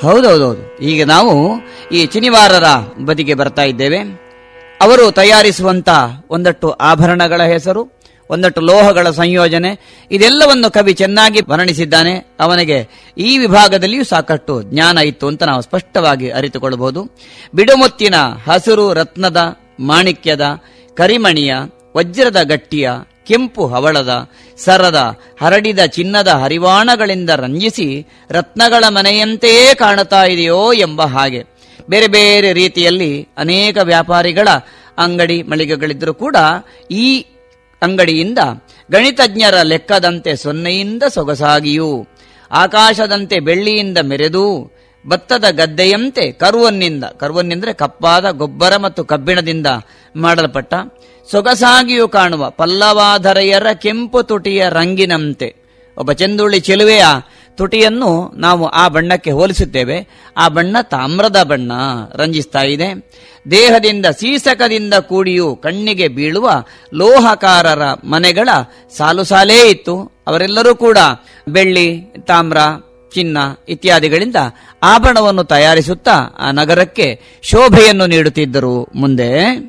ಹೌದೌದೌದು ಈಗ ನಾವು ಈ ಚಿನಿವಾರರ ಬದಿಗೆ ಬರ್ತಾ ಇದ್ದೇವೆ ಅವರು ತಯಾರಿಸುವಂತ ಒಂದಟ್ಟು ಆಭರಣಗಳ ಹೆಸರು ಒಂದಟ್ಟು ಲೋಹಗಳ ಸಂಯೋಜನೆ ಇದೆಲ್ಲವನ್ನು ಕವಿ ಚೆನ್ನಾಗಿ ವರ್ಣಿಸಿದ್ದಾನೆ ಅವನಿಗೆ ಈ ವಿಭಾಗದಲ್ಲಿಯೂ ಸಾಕಷ್ಟು ಜ್ಞಾನ ಇತ್ತು ಅಂತ ನಾವು ಸ್ಪಷ್ಟವಾಗಿ ಅರಿತುಕೊಳ್ಳಬಹುದು ಬಿಡುಮುತ್ತಿನ ಹಸಿರು ರತ್ನದ ಮಾಣಿಕ್ಯದ ಕರಿಮಣಿಯ ವಜ್ರದ ಗಟ್ಟಿಯ ಕೆಂಪು ಹವಳದ ಸರದ ಹರಡಿದ ಚಿನ್ನದ ಹರಿವಾಣಗಳಿಂದ ರಂಜಿಸಿ ರತ್ನಗಳ ಮನೆಯಂತೆಯೇ ಕಾಣುತ್ತಾ ಇದೆಯೋ ಎಂಬ ಹಾಗೆ ಬೇರೆ ಬೇರೆ ರೀತಿಯಲ್ಲಿ ಅನೇಕ ವ್ಯಾಪಾರಿಗಳ ಅಂಗಡಿ ಮಳಿಗೆಗಳಿದ್ದರೂ ಕೂಡ ಈ ಅಂಗಡಿಯಿಂದ ಗಣಿತಜ್ಞರ ಲೆಕ್ಕದಂತೆ ಸೊನ್ನೆಯಿಂದ ಸೊಗಸಾಗಿಯೂ ಆಕಾಶದಂತೆ ಬೆಳ್ಳಿಯಿಂದ ಮೆರೆದು ಭತ್ತದ ಗದ್ದೆಯಂತೆ ಕರುವನ್ನಿಂದ ಕರುವನ್ನೆಂದರೆ ಕಪ್ಪಾದ ಗೊಬ್ಬರ ಮತ್ತು ಕಬ್ಬಿಣದಿಂದ ಮಾಡಲ್ಪಟ್ಟ ಸೊಗಸಾಗಿಯೂ ಕಾಣುವ ಪಲ್ಲವಾಧರೆಯರ ಕೆಂಪು ತುಟಿಯ ರಂಗಿನಂತೆ ಒಬ್ಬ ಚೆಂದುಳ್ಳಿ ಚೆಲುವೆಯ ತುಟಿಯನ್ನು ನಾವು ಆ ಬಣ್ಣಕ್ಕೆ ಹೋಲಿಸುತ್ತೇವೆ ಆ ಬಣ್ಣ ತಾಮ್ರದ ಬಣ್ಣ ರಂಜಿಸ್ತಾ ಇದೆ ದೇಹದಿಂದ ಸೀಸಕದಿಂದ ಕೂಡಿಯೂ ಕಣ್ಣಿಗೆ ಬೀಳುವ ಲೋಹಕಾರರ ಮನೆಗಳ ಸಾಲು ಸಾಲೇ ಇತ್ತು ಅವರೆಲ್ಲರೂ ಕೂಡ ಬೆಳ್ಳಿ ತಾಮ್ರ ಚಿನ್ನ ಇತ್ಯಾದಿಗಳಿಂದ ಆಭರಣವನ್ನು ತಯಾರಿಸುತ್ತಾ ಆ ನಗರಕ್ಕೆ ಶೋಭೆಯನ್ನು ನೀಡುತ್ತಿದ್ದರು ಮುಂದೆ